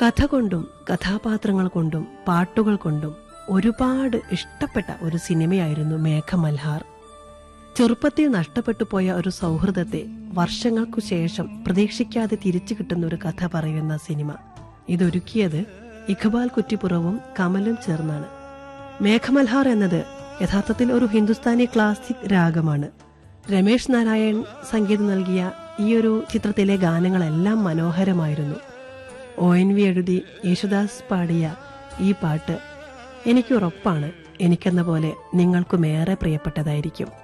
കഥ കൊണ്ടും കഥാപാത്രങ്ങൾ കൊണ്ടും പാട്ടുകൾ കൊണ്ടും ഒരുപാട് ഇഷ്ടപ്പെട്ട ഒരു സിനിമയായിരുന്നു മേഘമൽഹാർ ചെറുപ്പത്തിൽ നഷ്ടപ്പെട്ടു പോയ ഒരു സൗഹൃദത്തെ വർഷങ്ങൾക്കു ശേഷം പ്രതീക്ഷിക്കാതെ തിരിച്ചു കിട്ടുന്ന ഒരു കഥ പറയുന്ന സിനിമ ഇതൊരുക്കിയത് ഇഖബാൽ കുറ്റിപ്പുറവും കമലും ചേർന്നാണ് മേഘമൽഹാർ എന്നത് യഥാർത്ഥത്തിൽ ഒരു ഹിന്ദുസ്ഥാനി ക്ലാസിക് രാഗമാണ് രമേശ് നാരായൺ സംഗീതം നൽകിയ ഈ ഒരു ചിത്രത്തിലെ ഗാനങ്ങളെല്ലാം മനോഹരമായിരുന്നു ഒ എൻ വി എഴുതി യേശുദാസ് പാടിയ ഈ പാട്ട് എനിക്ക് ഉറപ്പാണ് എനിക്കെന്ന പോലെ നിങ്ങൾക്കുമേറെ പ്രിയപ്പെട്ടതായിരിക്കും